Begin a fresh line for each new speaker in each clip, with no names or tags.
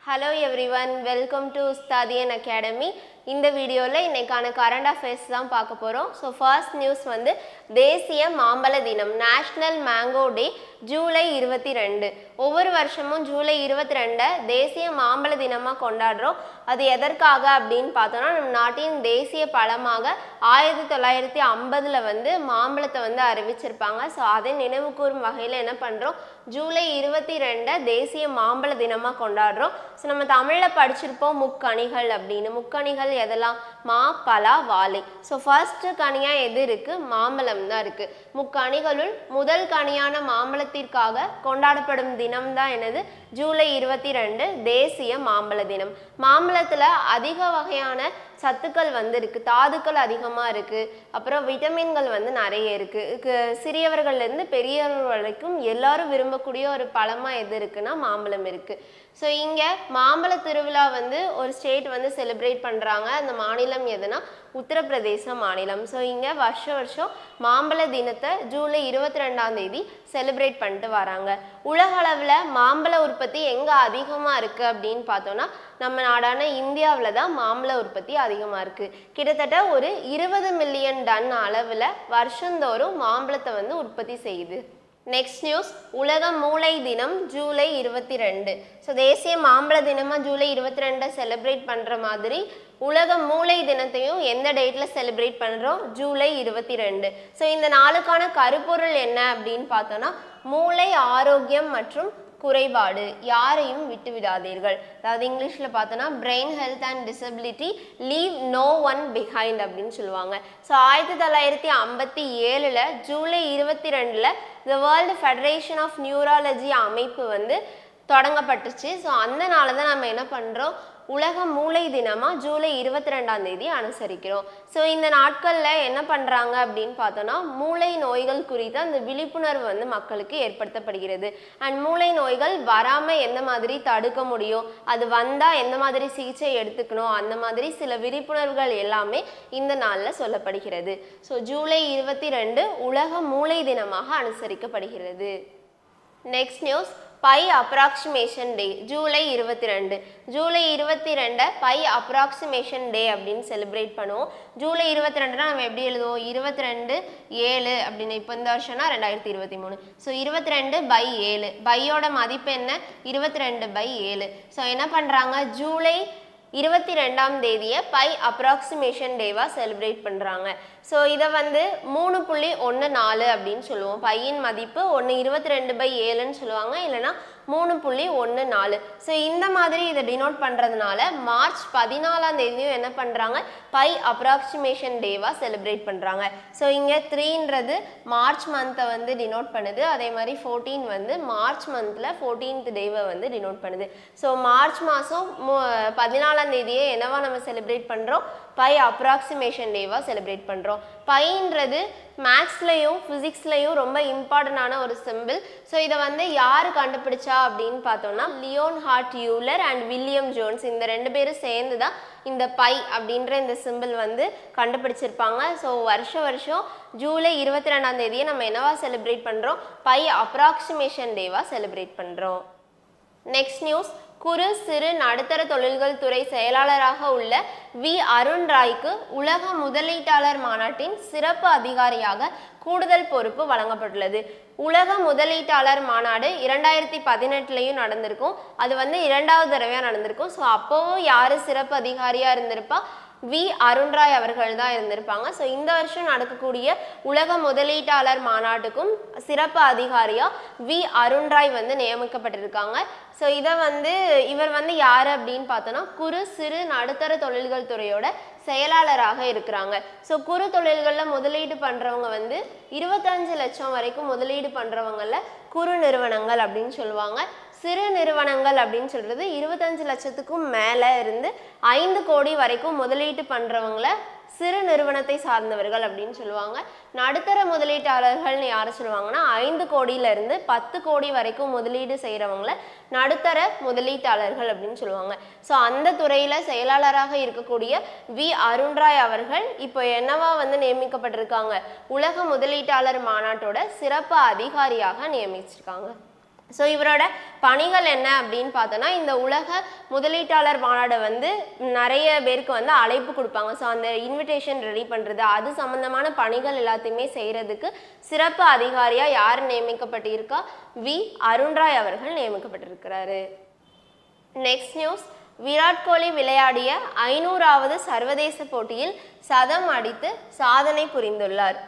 hello everyone welcome to Ustadian academy இந்த வீடியோவில் இன்னைக்கான கரண்ட் அஃபேர்ஸ் தான் பார்க்க போகிறோம் ஸோ ஃபர்ஸ்ட் நியூஸ் வந்து தேசிய மாம்பழ தினம் நேஷ்னல் மேங்கோ டே ஜூலை இருபத்தி ரெண்டு ஒவ்வொரு வருஷமும் ஜூலை இருபத்தி ரெண்டை தேசிய மாம்பழ தினமாக கொண்டாடுறோம் அது எதற்காக அப்படின்னு பார்த்தோம்னா நம் நாட்டின் தேசிய பழமாக ஆயிரத்தி தொள்ளாயிரத்தி ஐம்பதில் வந்து மாம்பழத்தை வந்து அறிவிச்சிருப்பாங்க ஸோ அதை நினைவு கூறும் வகையில் என்ன பண்ணுறோம் ஜூலை இருபத்தி ரெண்டை தேசிய மாம்பழ தினமாக கொண்டாடுறோம் ஸோ நம்ம தமிழில் படிச்சிருப்போம் முக்கணிகள் அப்படின்னு முக்கணிகள் எதெல்லாம் மா பலா வாழை ஸோ ஃபர்ஸ்ட் கனியாக எது இருக்குது மாம்பழம் தான் இருக்குது முக்கணிகளுள் முதல் கனியான மாம்பழத்திற்காக கொண்டாடப்படும் தினம் தான் என்னது ஜூலை இருபத்தி ரெண்டு தேசிய மாம்பழ தினம் மாம்பழத்தில் அதிக வகையான சத்துக்கள் வந்து இருக்குது தாதுக்கள் அதிகமாக இருக்குது அப்புறம் விட்டமின்கள் வந்து நிறைய இருக்குது சிறியவர்கள்லேருந்து பெரியவர்கள் வரைக்கும் எல்லாரும் விரும்பக்கூடிய ஒரு பழமாக எது இருக்குன்னா மாம்பழம் இருக்குது ஸோ இங்கே மாம்பழ திருவிழா வந்து ஒரு ஸ்டேட் வந்து செலிப்ரேட் பண்ணுறாங்க அந்த மாநிலம் எதுனா உத்தரப்பிரதேச மாநிலம் ஸோ இங்கே வருஷம் வருஷம் மாம்பழ தினத்தை ஜூலை இருபத்தி ரெண்டாம் தேதி செலிப்ரேட் பண்ணிட்டு வராங்க உலக அளவில் மாம்பழ உற்பத்தி எங்கே அதிகமாக இருக்குது அப்படின்னு பார்த்தோன்னா நம்ம நாடான இந்தியாவில் தான் மாம்பழ உற்பத்தி அதிகமாக இருக்குது கிட்டத்தட்ட ஒரு இருபது மில்லியன் டன் அளவில் வருஷந்தோறும் மாம்பழத்தை வந்து உற்பத்தி செய்யுது நெக்ஸ்ட் நியூஸ் உலக மூளை தினம் ஜூலை இருபத்தி ரெண்டு ஸோ தேசிய மாம்பழ தினமாக ஜூலை இருபத்தி ரெண்டை செலிப்ரேட் பண்ணுற மாதிரி உலக மூளை தினத்தையும் எந்த டேட்டில் செலிப்ரேட் பண்ணுறோம் ஜூலை இருபத்தி ரெண்டு ஸோ இந்த நாளுக்கான கருப்பொருள் என்ன அப்படின்னு பார்த்தோன்னா மூளை ஆரோக்கியம் மற்றும் குறைபாடு யாரையும் விட்டு விடாதீர்கள் அதாவது இங்கிலீஷில் பார்த்தோன்னா brain health and disability leave no one behind அப்படின்னு சொல்லுவாங்க ஸோ ஆயிரத்தி தொள்ளாயிரத்தி ஐம்பத்தி ஏழில் ஜூலை இருபத்தி ரெண்டில் the world federation of neurology அமைப்பு வந்து தொடங்கப்பட்டுச்சு ஸோ அந்த நாளை தான் நம்ம என்ன பண்ணுறோம் உலக மூளை தினமாக ஜூலை இருபத்தி ரெண்டாம் தேதி அனுசரிக்கிறோம் ஸோ இந்த நாட்களில் என்ன பண்ணுறாங்க அப்படின்னு பார்த்தோன்னா மூளை நோய்கள் குறித்த அந்த விழிப்புணர்வு வந்து மக்களுக்கு ஏற்படுத்தப்படுகிறது அண்ட் மூளை நோய்கள் வராமல் எந்த மாதிரி தடுக்க முடியும் அது வந்தால் எந்த மாதிரி சிகிச்சை எடுத்துக்கணும் அந்த மாதிரி சில விழிப்புணர்வுகள் எல்லாமே இந்த நாளில் சொல்லப்படுகிறது ஸோ ஜூலை இருபத்தி ரெண்டு உலக மூளை தினமாக அனுசரிக்கப்படுகிறது next news pi approximation day ஜூலை இருபத்தி ரெண்டு ஜூலை இருபத்தி ரெண்டை பை அப்ராக்சிமேஷன் டே அப்படின்னு செலிப்ரேட் பண்ணுவோம் ஜூலை இருபத்தி ரெண்டுனா நம்ம எப்படி எழுதுவோம் இருபத்தி ரெண்டு ஏழு அப்படின்னு இப்போ இந்த வருஷம்னா ரெண்டாயிரத்தி இருபத்தி மூணு ஸோ இருபத்தி ரெண்டு பை ஏழு பையோட மதிப்பு என்ன இருபத்தி ரெண்டு பை ஏழு ஸோ என்ன பண்ணுறாங்க ஜூலை இருபத்தி ரெண்டாம் தேதியை பை அப்ராக்சிமேஷன் டேவாக செலிப்ரேட் பண்ணுறாங்க ஸோ இதை வந்து மூணு புள்ளி ஒன்று நாலு அப்படின்னு சொல்லுவோம் பையின் மதிப்பு ஒன்று இருபத்தி ரெண்டு பை ஏழுன்னு சொல்லுவாங்க இல்லைனா மூணு புள்ளி ஒன்று நாலு ஸோ இந்த மாதிரி இதை டினோட் பண்ணுறதுனால மார்ச் பதினாலாம் தேதியும் என்ன பண்ணுறாங்க பை அப்ராக்சிமேஷன் டேவாக செலிப்ரேட் பண்ணுறாங்க ஸோ இங்கே த்ரீன்றது மார்ச் மந்த்தை வந்து டினோட் பண்ணுது அதே மாதிரி ஃபோர்டீன் வந்து மார்ச் மந்தில் ஃபோர்டீன்த் டேவை வந்து டினோட் பண்ணுது ஸோ மார்ச் மாதம் பதினாலாம் தேதியே என்னவா நம்ம செலிப்ரேட் பண்ணுறோம் பை அப்ராக்சிமேஷன் டேவாக செலிப்ரேட் பண்ணுறோம் பைன்றது மேக்ஸ்லையும் ஃபிசிக்ஸ்லையும் ரொம்ப இம்பார்ட்டண்டான ஒரு சிம்பிள் ஸோ இதை வந்து யார் கண்டுபிடிச்சா அப்படின்னு பார்த்தோம்னா Leonhard Euler and William Jones இந்த ரெண்டு பேரும் சேர்ந்து தான் இந்த பை அப்படின்ற இந்த சிம்பிள் வந்து கண்டுபிடிச்சிருப்பாங்க ஸோ வருஷ வருஷம் ஜூலை இருபத்தி ரெண்டாம் தேதியை நம்ம என்னவா செலிப்ரேட் பண்ணுறோம் பை அப்ராக்சிமேஷன் டேவாக செலிப்ரேட் பண்ணுறோம் நெக்ஸ்ட் நியூஸ் குறு சிறு நடுத்தர தொழில்கள் துறை செயலாளராக உள்ள வி அருண் ராய்க்கு உலக முதலீட்டாளர் மாநாட்டின் சிறப்பு அதிகாரியாக கூடுதல் பொறுப்பு வழங்கப்பட்டுள்ளது உலக முதலீட்டாளர் மாநாடு இரண்டாயிரத்தி பதினெட்டுலையும் நடந்திருக்கும் அது வந்து இரண்டாவது தடவையாக நடந்திருக்கும் ஸோ அப்போவும் யார் சிறப்பு அதிகாரியாக இருந்திருப்பா வி அருண்ராய் அவர்கள் தான் இருந்திருப்பாங்க ஸோ இந்த வருஷம் நடக்கக்கூடிய உலக முதலீட்டாளர் மாநாட்டுக்கும் சிறப்பு அதிகாரியாக வி அருண்ராய் வந்து நியமிக்கப்பட்டிருக்காங்க ஸோ இதை வந்து இவர் வந்து யார் அப்படின்னு பார்த்தோன்னா குறு சிறு நடுத்தர தொழில்கள் துறையோட செயலாளராக இருக்கிறாங்க ஸோ குறு தொழில்களில் முதலீடு பண்ணுறவங்க வந்து இருபத்தஞ்சு லட்சம் வரைக்கும் முதலீடு பண்ணுறவங்கள குறு நிறுவனங்கள் அப்படின்னு சொல்லுவாங்க சிறு நிறுவனங்கள் அப்படின்னு சொல்கிறது இருபத்தஞ்சு லட்சத்துக்கும் மேலே இருந்து ஐந்து கோடி வரைக்கும் முதலீட்டு பண்ணுறவங்கள சிறு நிறுவனத்தை சார்ந்தவர்கள் அப்படின்னு சொல்லுவாங்க நடுத்தர முதலீட்டாளர்கள்னு யாரை சொல்லுவாங்கன்னா ஐந்து கோடியிலேருந்து பத்து கோடி வரைக்கும் முதலீடு செய்கிறவங்கள நடுத்தர முதலீட்டாளர்கள் அப்படின்னு சொல்லுவாங்க ஸோ அந்த துறையில் செயலாளராக இருக்கக்கூடிய வி அருண்ராய் அவர்கள் இப்போ என்னவா வந்து நியமிக்கப்பட்டிருக்காங்க உலக முதலீட்டாளர் மாநாட்டோட சிறப்பு அதிகாரியாக நியமிச்சிருக்காங்க ஸோ இவரோட பணிகள் என்ன அப்படின்னு பார்த்தோன்னா இந்த உலக முதலீட்டாளர் மாநாடை வந்து நிறைய பேருக்கு வந்து அழைப்பு கொடுப்பாங்க ஸோ அந்த இன்விடேஷன் ரெடி பண்ணுறது அது சம்மந்தமான பணிகள் எல்லாத்தையுமே செய்கிறதுக்கு சிறப்பு அதிகாரியாக யார் நியமிக்கப்பட்டிருக்கா வி அருண்ராய் அவர்கள் நியமிக்கப்பட்டிருக்கிறாரு நெக்ஸ்ட் நியூஸ் விராட் கோலி விளையாடிய ஐநூறாவது சர்வதேச போட்டியில் சதம் அடித்து சாதனை புரிந்துள்ளார்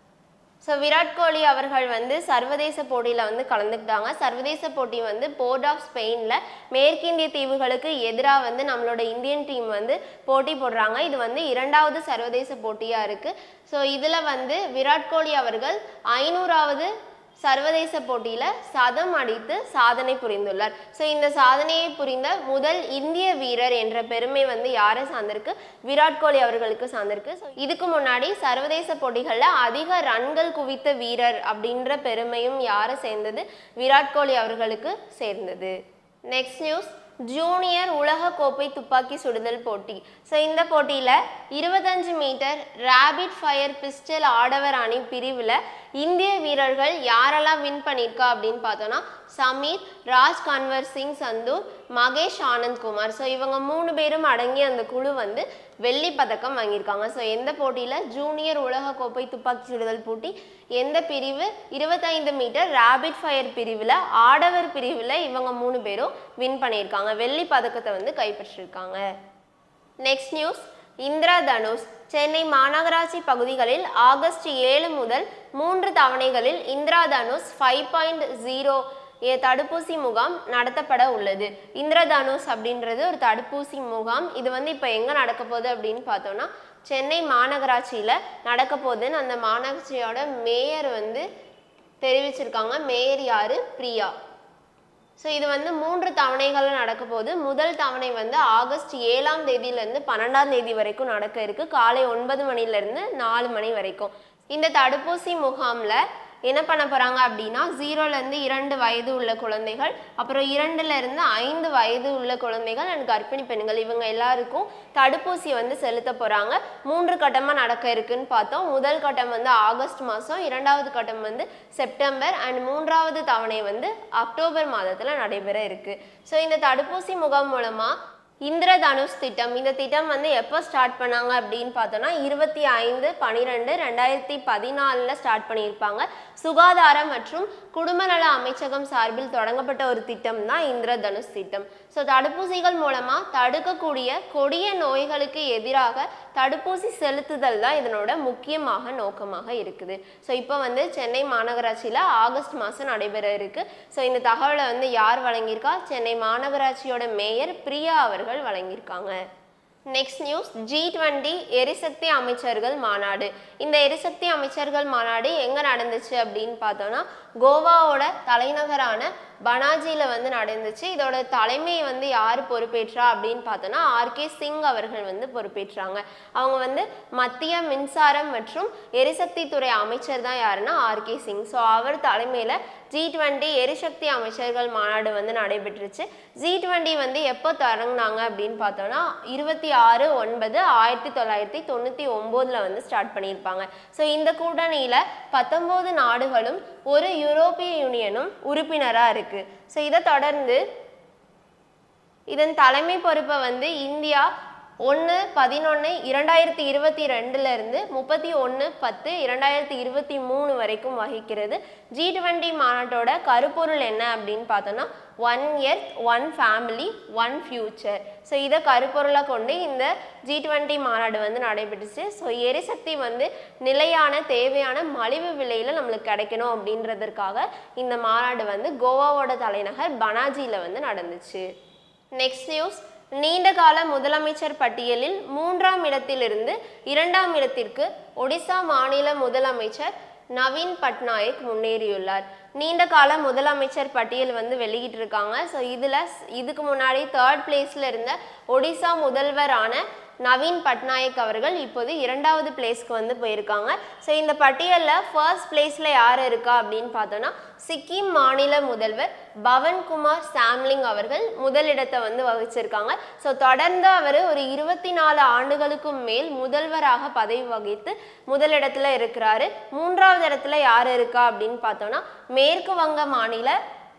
ஸோ விராட் கோலி அவர்கள் வந்து சர்வதேச போட்டியில் வந்து கலந்துக்கிட்டாங்க சர்வதேச போட்டி வந்து போர்ட் ஆஃப் ஸ்பெயினில் மேற்கிந்திய தீவுகளுக்கு எதிராக வந்து நம்மளோட இந்தியன் டீம் வந்து போட்டி போடுறாங்க இது வந்து இரண்டாவது சர்வதேச போட்டியாக இருக்குது ஸோ இதில் வந்து விராட் கோலி அவர்கள் ஐநூறாவது சர்வதேச போட்டியில் சதம் அடித்து சாதனை புரிந்துள்ளார் ஸோ இந்த சாதனையை புரிந்த முதல் இந்திய வீரர் என்ற பெருமை வந்து யாரை சார்ந்திருக்கு விராட் கோலி அவர்களுக்கு சார்ந்திருக்கு ஸோ இதுக்கு முன்னாடி சர்வதேச போட்டிகளில் அதிக ரன்கள் குவித்த வீரர் அப்படின்ற பெருமையும் யாரை சேர்ந்தது விராட் கோலி அவர்களுக்கு சேர்ந்தது நெக்ஸ்ட் நியூஸ் ஜூனியர் உலக கோப்பை துப்பாக்கி சுடுதல் போட்டி ஸோ இந்த போட்டியில் இருபத்தஞ்சு மீட்டர் ரேபிட் ஃபயர் பிஸ்டல் ஆடவர் அணி பிரிவில் இந்திய வீரர்கள் யாரெல்லாம் வின் பண்ணியிருக்கா அப்படின்னு பார்த்தோன்னா சமீர் ராஜ் கன்வர் சிங் சந்தூர் மகேஷ் ஆனந்த் குமார் ஸோ இவங்க மூணு பேரும் அடங்கிய அந்த குழு வந்து வெள்ளி பதக்கம் வாங்கியிருக்காங்க ஸோ எந்த போட்டியில் ஜூனியர் உலக கோப்பை துப்பாக்கி சுடுதல் போட்டி எந்த பிரிவு இருபத்தைந்து மீட்டர் ரேபிட் ஃபயர் பிரிவில் ஆடவர் பிரிவில் இவங்க மூணு பேரும் வின் பண்ணியிருக்காங்க வெள்ளி பதக்கத்தை வந்து கைப்பற்றிருக்காங்க next news Indradhanush Chennai மாநகராட்சி பகுதிகளில் ஆகஸ்ட் ஏழு முதல் மூன்று தவணைகளில் Indradhanush five point zero A தடுப்பூசி முகாம் நடத்தப்பட உள்ளது இந்திரதனுஷ் அப்படின்றது ஒரு தடுப்பூசி முகாம் இது வந்து இப்போ எங்கே நடக்க போகுது அப்படின்னு பார்த்தோம்னா சென்னை மாநகராட்சியில் நடக்க போகுதுன்னு அந்த மாநகராட்சியோட மேயர் வந்து தெரிவிச்சிருக்காங்க மேயர் யாரு பிரியா ஸோ இது வந்து மூன்று தவணைகள் நடக்க போகுது முதல் தவணை வந்து ஆகஸ்ட் ஏழாம் தேதியிலேருந்து பன்னெண்டாம் தேதி வரைக்கும் நடக்க இருக்கு காலை ஒன்பது மணிலேருந்து நாலு மணி வரைக்கும் இந்த தடுப்பூசி முகாமில் என்ன பண்ண போகிறாங்க அப்படின்னா ஜீரோலேருந்து இரண்டு வயது உள்ள குழந்தைகள் அப்புறம் இரண்டுலேருந்து ஐந்து வயது உள்ள குழந்தைகள் அண்ட் கர்ப்பிணி பெண்கள் இவங்க எல்லாருக்கும் தடுப்பூசி வந்து செலுத்த போகிறாங்க மூன்று கட்டமாக நடக்க இருக்குன்னு பார்த்தோம் முதல் கட்டம் வந்து ஆகஸ்ட் மாதம் இரண்டாவது கட்டம் வந்து செப்டம்பர் அண்ட் மூன்றாவது தவணை வந்து அக்டோபர் மாதத்தில் நடைபெற இருக்கு ஸோ இந்த தடுப்பூசி முகாம் மூலமாக இந்திரதனுஷ் திட்டம் இந்த திட்டம் வந்து எப்போ ஸ்டார்ட் பண்ணாங்க அப்படின்னு பார்த்தோன்னா இருபத்தி ஐந்து பன்னிரெண்டு ரெண்டாயிரத்தி பதினாலில் ஸ்டார்ட் பண்ணியிருப்பாங்க சுகாதாரம் மற்றும் குடும்ப நல அமைச்சகம் சார்பில் தொடங்கப்பட்ட ஒரு திட்டம் தான் இந்திரதனுஷ் திட்டம் ஸோ தடுப்பூசிகள் மூலமாக தடுக்கக்கூடிய கொடிய நோய்களுக்கு எதிராக தடுப்பூசி செலுத்துதல் தான் இதனோட முக்கியமாக நோக்கமாக இருக்குது ஸோ இப்போ வந்து சென்னை மாநகராட்சியில் ஆகஸ்ட் மாதம் நடைபெற இருக்கு ஸோ இந்த தகவலை வந்து யார் வழங்கியிருக்கா சென்னை மாநகராட்சியோட மேயர் பிரியா அவர்கள் வழங்கியிருக்காங்க நெக்ஸ்ட் நியூஸ் ஜி டுவெண்ட்டி எரிசக்தி அமைச்சர்கள் மாநாடு இந்த எரிசக்தி அமைச்சர்கள் மாநாடு எங்கே நடந்துச்சு அப்படின்னு பார்த்தோன்னா கோவாவோட தலைநகரான பனாஜியில் வந்து நடந்துச்சு இதோட தலைமையை வந்து யார் பொறுப்பேற்றா அப்படின்னு பார்த்தோன்னா ஆர்கே சிங் அவர்கள் வந்து பொறுப்பேற்றாங்க அவங்க வந்து மத்திய மின்சாரம் மற்றும் எரிசக்தி துறை அமைச்சர் தான் யாருன்னா ஆர்கே சிங் ஸோ அவர் தலைமையில் ஜி டுவெண்ட்டி எரிசக்தி அமைச்சர்கள் மாநாடு வந்து நடைபெற்றுச்சு ஜி டுவெண்ட்டி வந்து எப்போ தொடங்கினாங்க அப்படின்னு பார்த்தோன்னா இருபத்தி ஆறு ஒன்பது ஆயிரத்தி தொள்ளாயிரத்தி தொண்ணூற்றி ஒம்போதில் வந்து ஸ்டார்ட் பண்ணியிருப்பாங்க ஸோ இந்த கூட்டணியில் பத்தொம்போது நாடுகளும் ஒரு யூரோப்பிய யூனியனும் உறுப்பினராக இருக்குது ஸோ இதை தொடர்ந்து இதன் தலைமை பொறுப்பை வந்து இந்தியா ஒன்று பதினொன்று இரண்டாயிரத்தி இருபத்தி ரெண்டுலேருந்து முப்பத்தி ஒன்று பத்து இரண்டாயிரத்தி இருபத்தி மூணு வரைக்கும் வகிக்கிறது ஜி டுவெண்ட்டி மாநாட்டோட கருப்பொருள் என்ன அப்படின்னு பார்த்தோன்னா one earth one family one future so இதை கருப்பொருளாக கொண்டு இந்த ஜி டுவெண்ட்டி மாநாடு வந்து நடைபெற்றுச்சு ஸோ எரிசக்தி வந்து நிலையான தேவையான மலிவு விலையில் நம்மளுக்கு கிடைக்கணும் அப்படின்றதற்காக இந்த மாநாடு வந்து கோவாவோட தலைநகர் பனாஜியில் வந்து நடந்துச்சு நெக்ஸ்ட் நியூஸ் நீண்டகால முதலமைச்சர் பட்டியலில் மூன்றாம் இடத்திலிருந்து இரண்டாம் இடத்திற்கு ஒடிசா மாநில முதலமைச்சர் நவீன் பட்நாயக் முன்னேறியுள்ளார் நீண்ட கால முதலமைச்சர் பட்டியல் வந்து வெளியிட்டிருக்காங்க ஸோ இதில் இதுக்கு முன்னாடி தேர்ட் பிளேஸில் இருந்த ஒடிசா முதல்வரான நவீன் பட்நாயக் அவர்கள் இப்போது இரண்டாவது பிளேஸ்க்கு வந்து போயிருக்காங்க ஸோ இந்த பட்டியலில் ஃபர்ஸ்ட் பிளேஸில் யார் இருக்கா அப்படின்னு பார்த்தோன்னா சிக்கிம் மாநில முதல்வர் பவன்குமார் சாம்லிங் அவர்கள் முதலிடத்தை வந்து வகிச்சிருக்காங்க ஸோ தொடர்ந்து அவர் ஒரு இருபத்தி நாலு ஆண்டுகளுக்கும் மேல் முதல்வராக பதவி வகித்து முதலிடத்துல இருக்கிறாரு மூன்றாவது இடத்துல யார் இருக்கா அப்படின்னு பார்த்தோன்னா மேற்கு வங்க மாநில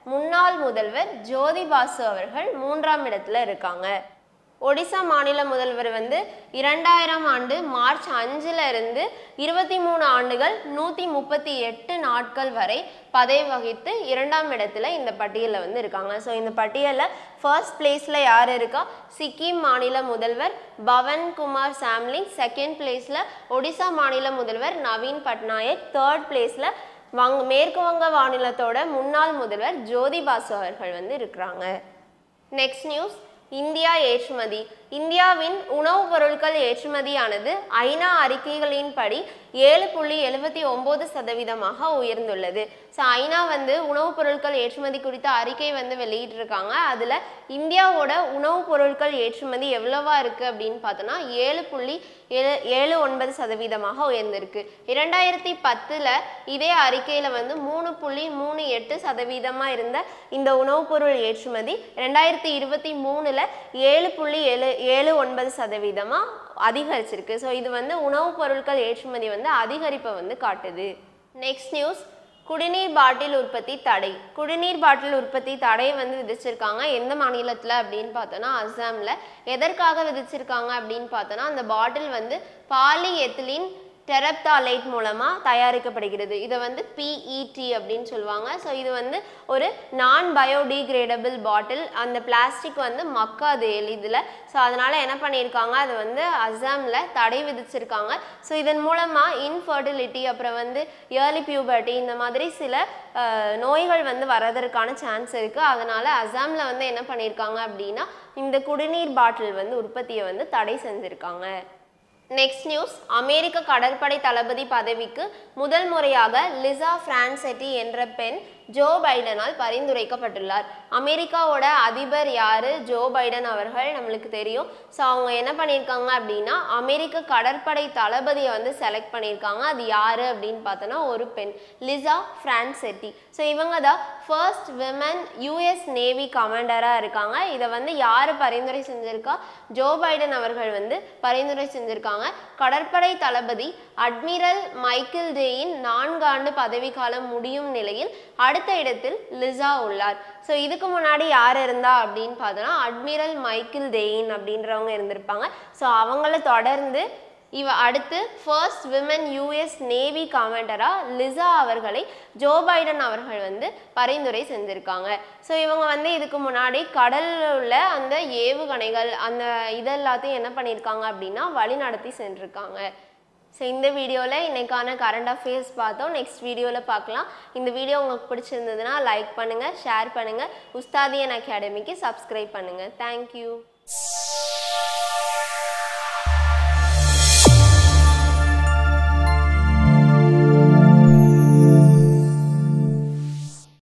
முன்னாள் முதல்வர் ஜோதி பாசு அவர்கள் மூன்றாம் இடத்துல இருக்காங்க ஒடிசா மாநில முதல்வர் வந்து இரண்டாயிரம் ஆண்டு மார்ச் அஞ்சுல இருந்து இருபத்தி மூணு ஆண்டுகள் நூற்றி முப்பத்தி எட்டு நாட்கள் வரை பதவி வகித்து இரண்டாம் இடத்துல இந்த பட்டியலில் வந்து இருக்காங்க ஸோ இந்த பட்டியலில் ஃபர்ஸ்ட் பிளேஸில் யார் இருக்கா சிக்கிம் மாநில முதல்வர் பவன் குமார் சாம்லிங் செகண்ட் பிளேஸில் ஒடிசா மாநில முதல்வர் நவீன் பட்நாயக் தேர்ட் பிளேஸில் வங் மேற்கு வங்க மாநிலத்தோட முன்னாள் முதல்வர் ஜோதி பாசு அவர்கள் வந்து இருக்கிறாங்க நெக்ஸ்ட் நியூஸ் இந்தியா ஏற்றுமதி இந்தியாவின் உணவுப் பொருட்கள் ஏற்றுமதியானது ஐநா அறிக்கைகளின்படி ஏழு புள்ளி எழுபத்தி ஒம்பது சதவீதமாக உயர்ந்துள்ளது ஸோ ஐநா வந்து உணவுப் பொருட்கள் ஏற்றுமதி குறித்த அறிக்கை வந்து வெளியிட்டிருக்காங்க அதில் இந்தியாவோட உணவுப் பொருட்கள் ஏற்றுமதி எவ்வளவா இருக்குது அப்படின்னு பார்த்தோன்னா ஏழு புள்ளி ஏழு ஏழு ஒன்பது சதவீதமாக உயர்ந்திருக்கு இரண்டாயிரத்தி பத்தில் இதே அறிக்கையில் வந்து மூணு புள்ளி மூணு எட்டு சதவீதமாக இருந்த இந்த உணவுப் பொருள் ஏற்றுமதி ரெண்டாயிரத்தி இருபத்தி மூணில் ஏழு புள்ளி ஏழு ஏழு ஒன்பது சதவீதமாக அதிகரிச்சிருக்கு ஸோ இது வந்து உணவுப் பொருட்கள் ஏற்றுமதி வந்து அதிகரிப்பை வந்து காட்டுது நெக்ஸ்ட் நியூஸ் குடிநீர் பாட்டில் உற்பத்தி தடை குடிநீர் பாட்டில் உற்பத்தி தடை வந்து விதிச்சிருக்காங்க எந்த மாநிலத்தில் அப்படின்னு பார்த்தோன்னா அஸ்ஸாமில் எதற்காக விதிச்சிருக்காங்க அப்படின்னு பார்த்தோன்னா அந்த பாட்டில் வந்து பாலி எத்திலின் டெரப்தாலைட் மூலமாக தயாரிக்கப்படுகிறது இதை வந்து பிஇடி அப்படின்னு சொல்லுவாங்க ஸோ இது வந்து ஒரு நான் பயோடிகிரேடபிள் பாட்டில் அந்த பிளாஸ்டிக் வந்து மக்காது எளிதில் ஸோ அதனால் என்ன பண்ணியிருக்காங்க அது வந்து அஸ்ஸாமில் தடை விதிச்சிருக்காங்க ஸோ இதன் மூலமாக இன்ஃபர்டிலிட்டி அப்புறம் வந்து இயர்லி பியூபர்ட்டி இந்த மாதிரி சில அஹ், நோய்கள் வந்து வரதற்கான சான்ஸ் இருக்குது அதனால் அஸ்ஸாமில் வந்து என்ன பண்ணியிருக்காங்க அப்படின்னா இந்த குடிநீர் பாட்டில் வந்து உற்பத்தியை வந்து தடை செஞ்சுருக்காங்க நெக்ஸ்ட் நியூஸ் அமெரிக்க கடற்படை தளபதி பதவிக்கு முதல் முறையாக லிசா பிரான்செட்டி என்ற பெண் ஜோ பைடனால் பரிந்துரைக்கப்பட்டுள்ளார் அமெரிக்காவோட அதிபர் யாரு ஜோ பைடன் அவர்கள் நம்மளுக்கு தெரியும் ஸோ அவங்க என்ன பண்ணியிருக்காங்க அப்படின்னா அமெரிக்க கடற்படை தளபதியை வந்து செலக்ட் பண்ணியிருக்காங்க அது யாரு அப்படின்னு பார்த்தோன்னா ஒரு பெண் லிசா பிரான்செட்டி ஸோ இவங்க தான் ஃபர்ஸ்ட் விமன் யூஎஸ் நேவி கமாண்டராக இருக்காங்க இதை வந்து யார் பரிந்துரை செஞ்சிருக்கா ஜோ பைடன் அவர்கள் வந்து பரிந்துரை செஞ்சிருக்காங்க கடற்படை தளபதி அட்மிரல் மைக்கேல் டேயின் நான்கு ஆண்டு பதவிக்காலம் முடியும் நிலையில் அடுத்த இடத்தில் லிசா உள்ளார் ஸோ இதுக்கு முன்னாடி யார் இருந்தா அப்படின்னு பார்த்தோன்னா அட்மிரல் மைக்கேல் டேயின் அப்படின்றவங்க இருந்திருப்பாங்க ஸோ அவங்கள தொடர்ந்து இவ அடுத்து ஃபர்ஸ்ட் விமன் யூஎஸ் நேவி கமாண்டரா லிசா அவர்களை ஜோ பைடன் அவர்கள் வந்து பரிந்துரை செஞ்சுருக்காங்க ஸோ இவங்க வந்து இதுக்கு முன்னாடி கடலில் உள்ள அந்த ஏவுகணைகள் அந்த இதெல்லாத்தையும் என்ன பண்ணியிருக்காங்க அப்படின்னா வழி நடத்தி சென்றிருக்காங்க ஸோ இந்த வீடியோவில் இன்னைக்கான கரண்ட் அஃபேர்ஸ் பார்த்தோம் நெக்ஸ்ட் வீடியோவில் பார்க்கலாம் இந்த வீடியோ உங்களுக்கு பிடிச்சிருந்ததுன்னா லைக் பண்ணுங்கள் ஷேர் பண்ணுங்கள் உஸ்தாதியன் அகாடமிக்கு சப்ஸ்கிரைப் பண்ணுங்கள் தேங்க்யூ